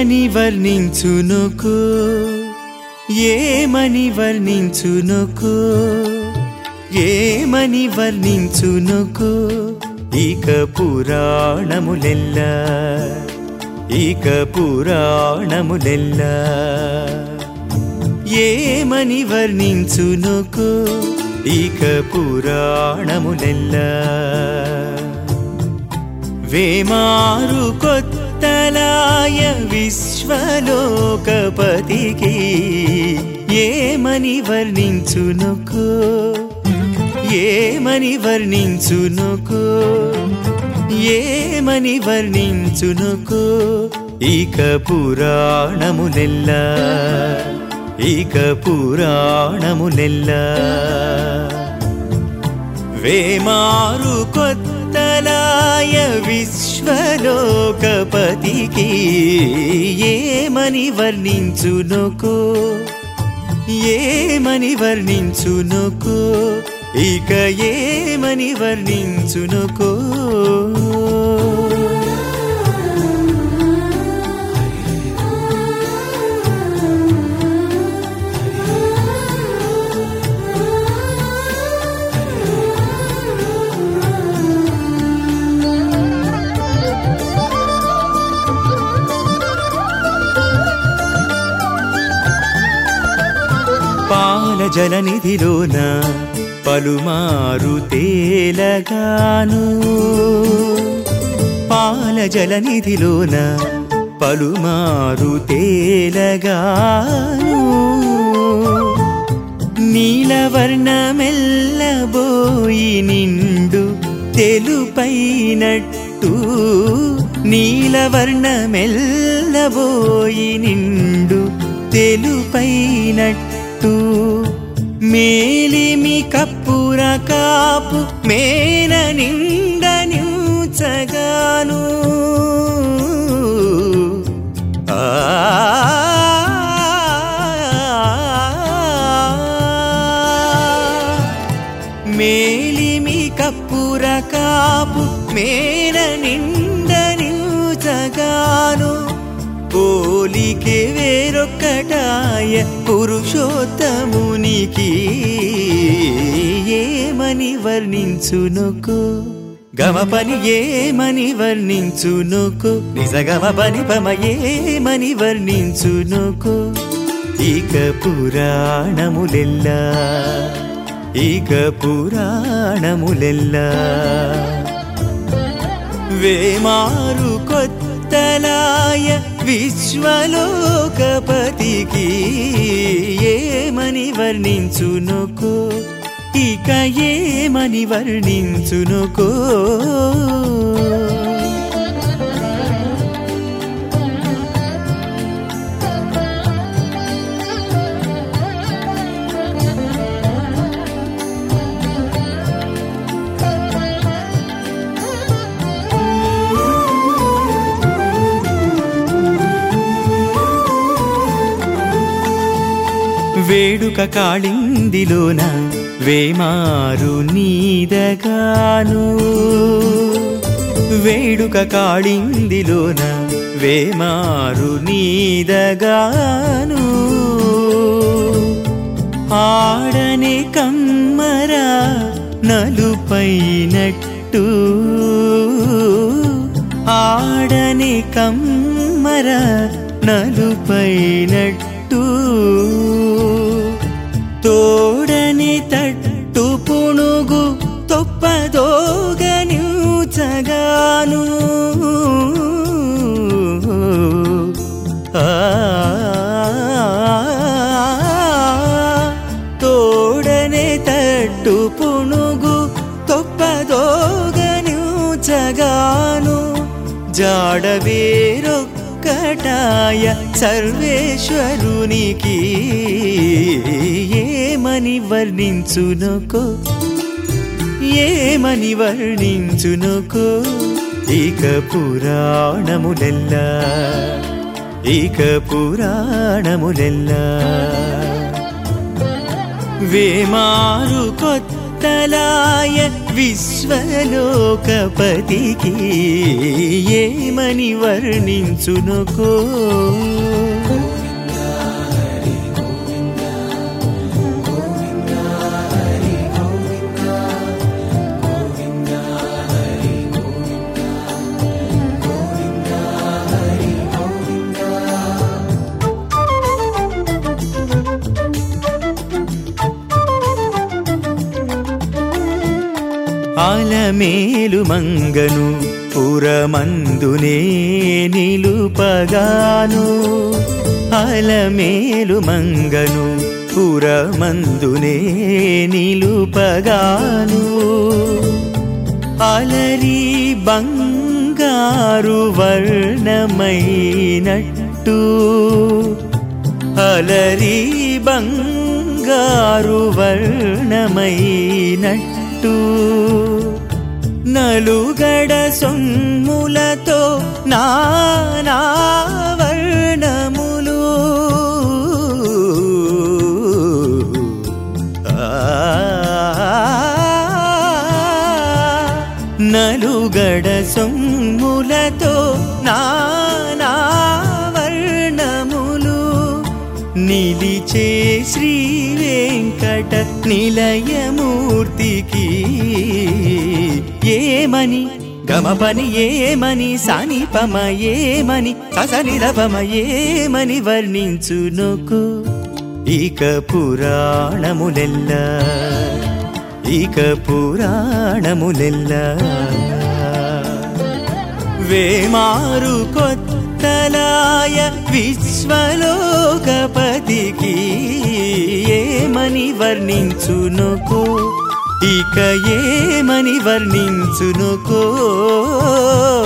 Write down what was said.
ఏమని వర్ణించునుకో ఏమని వర్ణించునుకో ఏమని వర్ణించునుకో ఇక పురాణములెల్ల ఇక పురాణములెల్ల ఏమని వర్ణించునుకో ఇక పురాణములెల్ల వేమారు కొత్తలాయ విశ్వలోకపతికి ఏమని వర్ణించునుకో ఏమని వర్ణించునుకో ఏమని వర్ణించునుకో ఇక పురాణములెల్ల ఇక పురాణములెల్ల వేమారు కొత్తలాయ విశ్వలోకపతికి ఏమని వర్ణించునుకో ఏమని వర్ణించునుకో ఇక ఏమని వర్ణించునుకో పాల జలనిధిలోన పలుమారు తేలగాను పాల జలనిధిలోన పలుమారు తేలగాను నీలవర్ణమెల్లబోయి నిండు తెలుపైనట్టు నీలవర్ణమెల్లబోయి నిండు తెలుపైనట్టు మేలిమి కప్పుర కాపు మేన నిండ నించగాను ఆ మేలిమి కప్పుర కాపు మేన నిండ నించగాను పోలికే వేరొక్కటాయ పురుషోత్తమునికి ఏమని వర్ణించునుకో గమ పని ఏమని వర్ణించునుకో నిజ గమ పని పమ ఏమని వర్ణించునుకో ఇక పురాణములెల్లా ఇక పురాణములెల్లా వేమారు కొత్తలాయ విశ్వలోకపతికి ఏమని వర్ణించునుకో ఇక ఏమని వర్ణించునుకో వేడుక కాళిందిలోన వేమారు నీదగాను వేడుక కాళిందిలోన వేమారు నీదగాను ఆడని కమ్మరా నలుపైనట్టు ఆడని కమ్మర నలుపైనట్టు తోడని తట్టు పుణుగు తొప్పదోగనిచగాను ఆ తోడనే తట్టు పుణుగు తొప్పదోగనిచగాను జాడవేరొక్కటాయ సర్వేశ్వరునికి ఏమని వర్ణించునుకో ఏమని వర్ణించునుకో ఇక పురాణములెల్లా ఇక పురాణములెల్లా వేమారు కొత్త కొత్తలాయ విశ్వలోకపతికి ఏమని వర్ణించునుకో ఆలమేలు మంగను పురమందునే నిలుపగాను ఆలమేలు మంగను పురమందునే నిలుపగాను అలరి బంగారు వర్ణమైనట్టు అలరి బంగారు వర్ణమైనట్టు నలుగడ సొమ్ములతో నానా వర్ణములు నలుగడ సొమ్ములతో నానా వర్ణములు నిలిచే శ్రీ వెంకట నిలయమూర్తికి ఏమని గమపని ఏమని సానిపమ ఏమని ససనిరపమ ఏమని వర్ణించునుకు ఇక పురాణములెల్ల ఇక పురాణములెల్ల వేమారు కొత్తలాయ విశ్వలోకపతికి ఏమని వర్ణించునుకో ఇక ఏమని వర్ణించునుకో